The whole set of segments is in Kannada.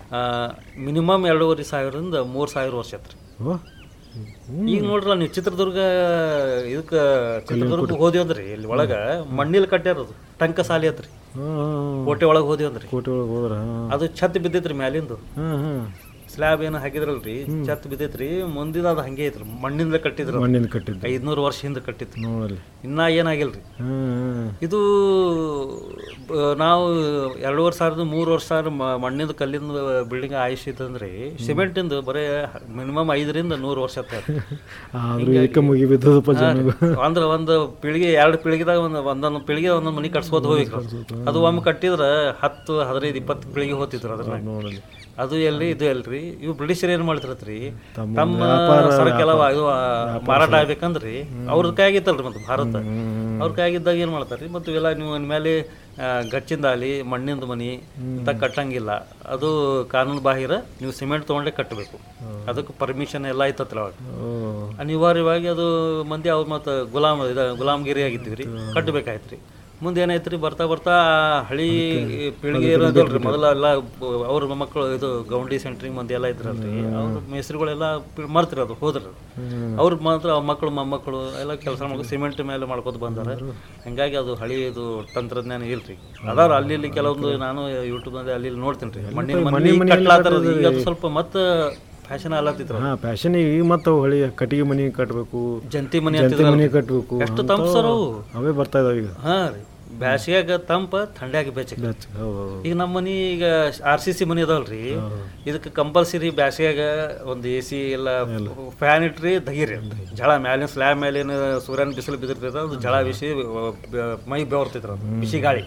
ಮಿನಿಮಮ್ ಎರಡೂವರೆ ಸಾವಿರದಿಂದ ಮೂರು ಸಾವಿರ ವರ್ಷ ಆತ್ರಿ ಓ ಈಗ ನೋಡ್ರಲ್ಲ ನೀವು ಚಿತ್ರದುರ್ಗ ಇದಕ್ಕೆ ಚಿತ್ರದುರ್ಗ ಹೋದಿ ಅಂದ್ರಿ ಇಲ್ಲಿ ಒಳಗೆ ಮಣ್ಣಿಲ್ ಕಟ್ಟ್ಯಾರದು ಟಂಕ ಸಾಲಿ ಆತ್ರಿ ಹಾಂ ಕೋಟೆ ಒಳಗೆ ಹೋದಿ ಅಂದ್ರಿ ಕೋಟೆ ಒಳಗೆ ಹೋದ್ರ ಹಾಂ ಅದು ಛತ್ ಬಿದ್ದೈತ್ರಿ ಮ್ಯಾಲಿಂದು ಹಾಂ ಹಾಂ ಸ್ಲ್ಯಾಬ್ ಏನು ಹಾಕಿದ್ರಲ್ರಿ ಛತ್ ಬಿದ್ದೈತ್ರಿ ಮುಂದಿನ ಅದು ಹಂಗೆ ಐತ್ರಿ ಮಣ್ಣಿಂದ ಕಟ್ಟಿದ್ರು ಮಣ್ಣಿನ ಕಟ್ಟಿದ್ದು ಐದ್ನೂರು ವರ್ಷ ಹಿಂದೆ ಕಟ್ಟಿತ್ತು ನೋಡಲ್ಲಿ ಇನ್ನ ಏನಾಗಿಲ್ರಿ ಹಾಂ ಹಾಂ ಇದು ಬ- ನಾವು ಎರಡೂವರೆ ಸಾವಿರದ ಮೂರು ವರ್ಷ ಸಾವಿರ ಮ- ಮಣ್ಣಿಂದ ಕಲ್ಲಿಂದ ಬಿಲ್ಡಿಂಗ್ ಆಯುಷ್ ಇತ್ತಂದ್ರೆ ಸಿಮೆಂಟಿಂದ ಬರೀ ಮಿನಿಮಮ್ ಐದರಿಂದ ನೂರು ವರ್ಷ ಆಗ್ತದೆ ಆದ್ರೂ ಏಕ ಮುಗಿ ಬಿದ್ದದಪ್ಪ ಜನ ಅಂದ್ರೆ ಒಂದು ಪೀಳಿಗೆ ಎರಡು ಪೀಳಿಗೆದಾಗ ಒಂದು ಒಂದೊಂದು ಪೀಳಿಗೆ ಒಂದೊಂದು ಮನೆ ಕಟ್ಸ್ಬೋದು ಹೋಗ್ಬೇಕು ಅದು ಒಮ್ಮೆ ಕಟ್ಟಿದ್ರೆ ಹತ್ತು ಹದಿನೈದು ಇಪ್ಪತ್ತು ಪೀಳಿಗೆ ಹೋಗ್ತಿದ್ರು ಅದ್ರ ನೋಡಲ್ಲಿ ಅದು ಎಲ್ಲಿ ಇದು ಎಲ್ರಿ ಇವು ಬ್ರಿಟಿಷರ್ ಏನ್ ಮಾಡ್ತಿರತ್ರಿ ತಮ್ಮ ತಮ್ಮ ಸರಕೆಲ್ಲ ಇದು ಆ, ಮಾರಾಟ ಆಗ್ಬೇಕಂದ್ರಿ ಅವ್ರ ಕೈಯಾಗಿತ್ತಲ್ರಿ ಮತ್ತೆ ಭಾರತ ಅವ್ರ ಕೈಯಾಗಿದ್ದಾಗ ಏನ್ ಮಾಡ್ತಾರ್ರಿ ಮತ್ತು ಇವೆಲ್ಲ ನೀವು ಮೇಲೆ ಆ, ಗಚ್ಚಿಂದ ಆಗಲಿ ಮಣ್ಣಿಂದ ಮನಿ ಅಂತ ಕಟ್ಟಂಗಿಲ್ಲ ಅದು ಕಾನೂನು ಬಾಹಿರ ನೀವು ಸಿಮೆಂಟ್ ತೊಗೊಂಡೇ ಕಟ್ಟಬೇಕು ಅದಕ್ಕೆ ಪರ್ಮಿಷನ್ ಎಲ್ಲ ಐತತ್ರ ಅವಾಗ ಓ ಅನಿವಾರ್ಯವಾಗಿ ಅದು ಮಂದಿ ಅವ್ರು ಮತ್ತು ಗುಲಾಮ್ ಇದು ಗುಲಾಮ್ಗಿರಿ ಆಗಿದ್ದೀವಿ ರೀ ಕಟ್ಟಬೇಕಾಯ್ತು ರೀ ಮುಂದೆ ಏನಾಯ್ತು ರೀ ಬರ್ತಾ ಬರ್ತಾ ಆ ಹಳಿ ಪೀಳಿಗೆ ಇರೋದಲ್ರಿ ಮೊದಲ ಎಲ್ಲ ಅವ್ರ ಮಕ್ಕಳು ಇದು ಗೌಂಡಿ ಸೆಂಟ್ರಿಂಗ್ ಮಂದಿ ಎಲ್ಲ ಇದ್ರಲ್ರಿ ಅವ್ರ ಮೇಸ್ರಿಗಳೆಲ್ಲ ಮರ್ತಿರೋದು ಹೋದ್ರು ಅವ್ರ ಮಾತ್ರ ಅವ್ರ ಮಕ್ಕಳು ಮೊಮ್ಮಕ್ಕಳು ಎಲ್ಲ ಕೆಲಸ ಮಾಡ್ಕೊಂಡು ಸಿಮೆಂಟ್ ಮೇಲೆ ಮಾಡ್ಕೊತ ಬಂದಾರೆ ಹಂಗಾಗಿ ಅದು ಹಳಿ ಇದು ತಂತ್ರಜ್ಞಾನ ಇಲ್ರಿ ಅದಾರ ಅಲ್ಲಿ ಇಲ್ಲಿ ಕೆಲವೊಂದು ನಾನು ಯೂಟ್ಯೂಬ್ನಲ್ಲಿ ಅಲ್ಲಿ ಇಲ್ಲಿ ನೋಡ್ತೀನಿ ರೀ ಮಣ್ಣಿನ ಮನೆ ಕಟ್ಲಾತಾರದು ಈಗ ಅದು ಸ್ವಲ್ಪ ಮತ್ತೆ ಫ್ಯಾಷನ್ ಅಲ್ಲತ್ತಿದ್ರು ಹಾಂ ಫ್ಯಾಷನ್ ಈಗ ಮತ್ತೆ ಹೊಳಿ ಕಟ್ಟಿಗೆ ಮನೆ ಕಟ್ಟಬೇಕು ಜಂತಿ ಮನೆ ಜಂತಿ ಅಂತಿದ್ರಲ್ಲ. ಮನೆ ಕಟ್ಟಬೇಕು ಎಷ್ಟು ತಂಪು ಸರ್ ಅವು ಅವೇ ಬರ್ತಾ ಇದಾವೆ ಈಗ ಹಾ ರೀ ಬ್ಯಾಸಿಗ್ಯಾಗ ತಂಪ ಥಂಡ್ಯಾಗ ಬೆಚ್ಚಗೆ ಬೆಚ್ಚ ಹೌದು ಹೌದು ಈಗ ನಮ್ಮ ಮನಿ ಈಗ ಆರ್ ಸಿ ಸಿ ಮನಿ ಅದಾವಲ್ರಿ ಇದಕ್ಕೆ ಕಂಪಲ್ಸರಿ ಬ್ಯಾಸಿಗ್ಯಾಗ ಒಂದು ಎ ಸಿ ಎಲ್ಲ ಫ್ಯಾನ್ ಇಟ್ರಿ ದಗಿರಿ ಜಳ ಮ್ಯಾಲಿನ ಸ್ಲ್ಯಾಬ್ ಮೇಲಿನ ಸೂರ್ಯನ ಬಿಸಿಲು ಬಿದ್ದಿರ್ತೈತೆ ಅದು ಜಳ ಬಿಸಿ ಬ- ಮೈ ಬೆವರ್ತಿದ್ರ ಅದು ಬಿಸಿ ಗಾಳಿ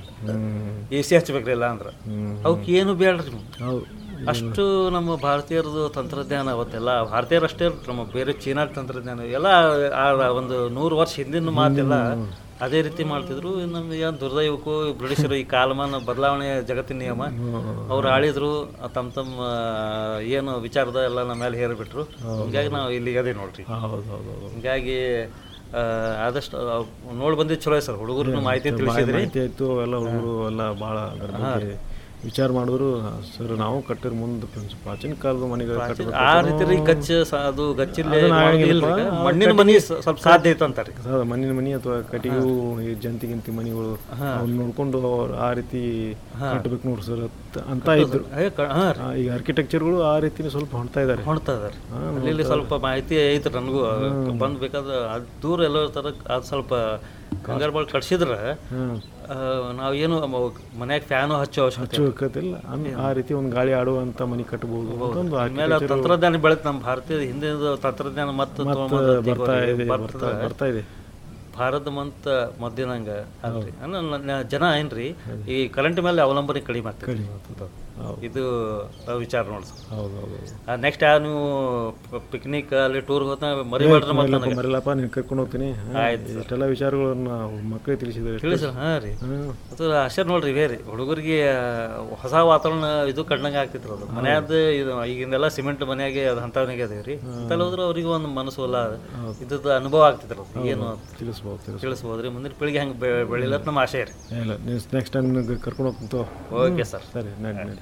ಎ ಸಿ ಹಚ್ಬೇಕ್ರಿ ಇಲ್ಲ ಅಂದ್ರೆ ಅವಕ್ಕೆ ಏನು ಬೇಡ್ರಿ ನೀವು. ಹೌದು ಅಷ್ಟು ನಮ್ಮ ಭಾರತೀಯರದು ತಂತ್ರಜ್ಞಾನ ಅವತ್ತೆಲ್ಲ ಭಾರತೀಯರಷ್ಟೇ ಅಲ್ರಿ, ನಮ್ಮ ಬೇರೆ ಚೀನಾ ತಂತ್ರಜ್ಞಾನ ಎಲ್ಲ ಆ ಒಂದು ನೂರು ವರ್ಷ ಹಿಂದಿನ ಮಾತೆಲ್ಲ ಅದೇ ರೀತಿ ಮಾಡ್ತಿದ್ರು ನಮ್ಮ ಏನು ದುರ್ದೈವಕ್ಕೂ ಬ್ರಿಟಿಷರು ಈ ಕಾಲಮಾನ ಬದಲಾವಣೆ ಜಗತ್ತಿನ ನಿಯಮ ಅವ್ರು ಆಳಿದ್ರು ಆ ತಮ್ಮ ತಮ್ಮ ಆ, ಏನು ವಿಚಾರದ ಎಲ್ಲ ನಮ್ಮ ಮೇಲೆ ಹೇರಿಬಿಟ್ರು ಹಿಂಗಾಗಿ ನಾವು ಇಲ್ಲಿಗೆ ಅದೇ ನೋಡ್ರಿ ಹೌದು ಹೌದು ಹೌದು ಹಿಂಗಾಗಿ ಆ, ಆದಷ್ಟು ನೋಡಿ ಬಂದಿದ್ದು ಚಲೋ ಸರ್ ಹುಡುಗರು ಮಾಹಿತಿ ತಿಳಿಸಿದ್ರಿ ಮಾಹಿತಿ ಆಯ್ತು ಎಲ್ಲ ಹುಡುಗರು ಎಲ್ಲ ಭಾಳ ಅದ್ರ ಬಗ್ಗೆ ವಿಚಾರ ಮಾಡಿದ್ರು ಸರ್ ನಾವು ಕಟ್ಟಿರ್ ಮುಂದೆ ಪ್ರಾಚೀನ ಕಾಲದ ಮನೆಗಳು ಕಟ್ಟಬೇಕು ಆ ರೀತಿ ರೀ ಗಚ್ಚ ಸ- ಅದು ಗಚ್ಚಿಲ್ಲೇ ಇಲ್ರಿ ಈಗ. ಮಣ್ಣಿನ ಮನಿ ಸ- ಸ್ವಲ್ಪ ಸಾಧ್ಯ ಐತೆ ಅಂತಾರೆ ಹೌದು, ಮಣ್ಣಿನ ಮನಿ ಅಥವಾ ಕಟ್ಟಿಗೆವು ಈ ಜಂತಿ ಗಿಂತಿ ಮನಿಗಳು ಅವ್ನ ನೋಡ್ಕೊಂಡು ಅವ್ರು ಆ ರೀತಿ ಕಟ್ಟಬೇಕು ನೋಡ್ರಿ ಸರ್ ಅಂತ- ಅಂತ ಇದ್ರು ಏ ಕ- ಹಾ ರೀ ಆ, ಈಗ ಆರ್ಕಿಟೆಕ್ಚರ್ಗಳು ಆ ರೀತಿ ಸ್ವಲ್ಪ ಹೊಣ್ತಾ ಇದ್ದಾರೆ ಹೊಣ್ತಾ ಇದಾರೆ ಅಲ್ಲಿ ಇಲ್ಲಿ ಸ್ವಲ್ಪ ಮಾಹಿತಿ ಐತ್ರಿ ನನಗೂ ಬಂದ್ ಬೇಕಾದ್ರೆ ಅದು ದೂರ ಎಲ್ಲೋ ಇರ್ತಾರ ಅದು ಸ್ವಲ್ಪ ಕಂಗಾರ ಬಾಳ್ ಕಟ್ಸಿದ್ರೆ ಹಾಂ ನಾವು ಏನು ಮನ್ಯಾಗ ಫ್ಯಾನು ಹಚ್ಚೋ ಅವಶ್ಯಕತೆ ಬೇಕತ್ತಿಲ್ಲ ಆ ರೀತಿ ಒಂದು ಗಾಳಿ ಆಡುವಂತ ಮನಿ ಕಟ್ಟಬಹುದು ಅಂತ ಒಂದು ಮೇಲೆ ಆ ತಂತ್ರಜ್ಞಾನ ಬೆಳೆತ್ ನಮ್ಮ ಭಾರತೀಯ ಹಿಂದಿನ ತಂತ್ರಜ್ಞಾನ ಮತ್ತೆ ಬರ್ತಾ ಇದೆ ಬರ್ತಾ ಬರ್ತಾ ಇದೆ ಭಾರತ ಮಂತ ಮದ್ದಿನಂಗ ಅಲ್ರಿ ಅನ್ನ ನ- ಜನ ಏನ್ರಿ ಈ ಕರೆಂಟ್ ಮೇಲೆ ಅವಲಂಬನೆ ಕಡಿಮೆ ಆಗ್ತದೆ ಕಡಿಮೆ ಆಗ್ತದೆ. ಹೌದು ಇದು ನಾವು ವಿಚಾರ ನೋಡಿ ಹೌದು ಹೌದು ನೆಕ್ಸ್ಟ್ ಯಾವ ನೀವು ಪಿಕ್ನಿಕ್ ಅಲ್ಲಿ ಟೂರ್ ಹೋದ ಮರಿಬೇಡ್ರಿ ಮತ್ತೆ ಮರಿಲಪ್ಪ ನನಗೆ ಮರಿಲಪ್ಪ ನೀನು ಕರ್ಕೊಂಡು ಹೋಗ್ತೀನಿ ಹಾ, ಇಷ್ಟೆಲ್ಲ ವಿಚಾರಗಳನ್ನ ಮಕ್ಕಳಿಗೆ ತಿಳಿಸಿದ್ದಾರೆ ತಿಳಿಸಿ ಹಾಂ ರೀ ಅದು ಅಷ್ಟೇ ನೋಡ್ರಿ ಇವೇ ರೀ ಹುಡುಗರಿಗೆ ಹೊಸ ವಾತಾವರಣ ಇದು ಕಂಡಂಗೆ ಆಗ್ತಿತ್ತು ಅದು ಮನ್ಯಾದ ಇದು ಈಗಿಂದೆಲ್ಲ ಸಿಮೆಂಟ್ ಮನೆಯಾಗೆ ಅದು ಅಂಥವನಿಗೆ ಅದೇವಿ ರೀ ಅಂತಲ್ಲಿ ಹೋದ್ರೆ ಅವ್ರಿಗೆ ಒಂದು ಮನಸ್ಸು ಎಲ್ಲ ಇದ್ದದ್ದು ಅನುಭವ ಆಗ್ತಿತ್ತು ಅದು ಏನು ಅಂತ ತಿಳಿಸ್ಬೋದು ತಿಳಿಸ್ ತಿಳಿಸ್ಬೋದ್ರಿ ಮುಂದಿನ ಪೀಳಿಗೆ ಹಂಗೆ ಬೆಳಿಲತ್ ನಮ್ಮ ಆಶೆ ರೀ ಇಲ್ಲ ನೀವು ನೆಕ್ಸ್ಟ್ ಟೈಮ್ ಕರ್ಕೊಂಡು ಹೋಗ್ತೀನಿ ಓಕೆ ಸರ್ ಸರಿ ನಡಿ ನಡಿ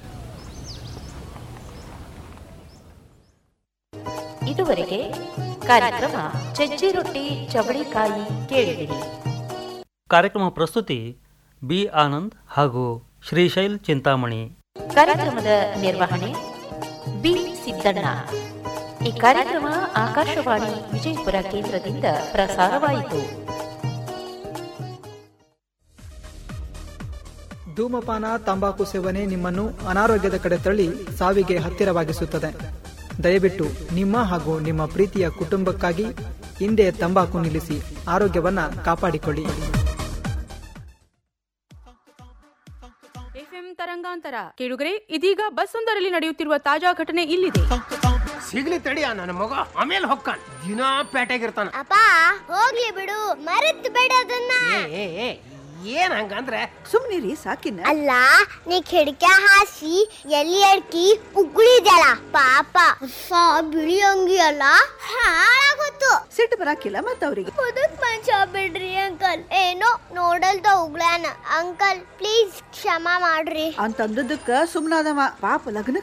ಇದುವರೆಗೆ ಕಾರ್ಯಕ್ರಮ ಚಜ್ಜಿ ರೊಟ್ಟಿ ಚವಳಿಕಾಯಿ ಕೇಳಿದಿರಿ ಕಾರ್ಯಕ್ರಮ ಪ್ರಸ್ತುತಿ ಬಿ ಆನಂದ್ ಹಾಗೂ ಶ್ರೀಶೈಲ್ ಚಿಂತಾಮಣಿ ಕಾರ್ಯಕ್ರಮದ ನಿರ್ವಹಣೆ ಬಿ ಸಿದ್ದಣ್ಣ ಈ ಕಾರ್ಯಕ್ರಮ ಆಕಾಶವಾಣಿ ವಿಜಯಪುರ ಕೇಂದ್ರದಿಂದ ಪ್ರಸಾರವಾಯಿತು ಧೂಮಪಾನ ತಂಬಾಕು ಸೇವನೆ ನಿಮ್ಮನ್ನು ಅನಾರೋಗ್ಯದ ಕಡೆ ತಳ್ಳಿ ಸಾವಿಗೆ ಹತ್ತಿರವಾಗಿಸುತ್ತದೆ ದಯವಿಟ್ಟು ನಿಮ್ಮ ಹಾಗೂ ನಿಮ್ಮ ಪ್ರೀತಿಯ ಕುಟುಂಬಕ್ಕಾಗಿ ಹಿಂದೆ ತಂಬಾಕು ನಿಲ್ಲಿಸಿ ಆರೋಗ್ಯವನ್ನ ಕಾಪಾಡಿಕೊಳ್ಳಿ ಎಫ್ಎಂ ತರಂಗಾಂತರ ಕೇಳುಗರೆ ಇದೀಗ ಬಸ್ ಒಂದರಲ್ಲಿ ನಡೆಯುತ್ತಿರುವ ತಾಜಾ ಘಟನೆ ಇಲ್ಲಿದೆ ಸಿಗ್ಲಿ ತಡಿಯ ನನ್ನ ಮಗ ಆಮೇಲೆ ಹೊಕ್ಕಾನ ದಿನಾ ಪೇಟೆಗಿರ್ತಾನ ಅಪ್ಪ ಹೋಗ್ಲಿ ಬಿಡು ಮರೆತ್ ಬೇಡ ಅದನ್ನ ಏ ಏ, ಏ ಏನ್ ಹಂಗಂದ್ರೆ ಸುಮ್ನಿರಿ ಸಾಕಿನ ಅಲ್ಲ ನೀ ಕಿಡಕ ಹಾಸಿ ಎಲ್ಲಿ ಅಡ್ಕಿ ಉಗುಳಿದ್ಯಲ್ಲ ಪಾಪ ಹೊಸ ಬಿಳಿ ಅಂಗಿ ಅಲ್ಲ ಹಾಳಾಗೋತು ಸಿಟ್ಟು ಬರಾಕಿಲ್ಲ ಮತ್ತ ಅವ್ರಿಗೆ ಮುದುಕ್ ಮನ್ಸ ಬಿಡ್ರಿ ಅಂಕಲ್ ಏನೋ ನೋಡಲ್ದ ಉಗ್ಳಾನ ಅಂಕಲ್ ಪ್ಲೀಸ್ ಕ್ಷಮಾ ಮಾಡ್ರಿ ಅಂತಂದದಕ್ಕ ಸುಮ್ನಾದವ ಪಾಪ ಲಗ್ನ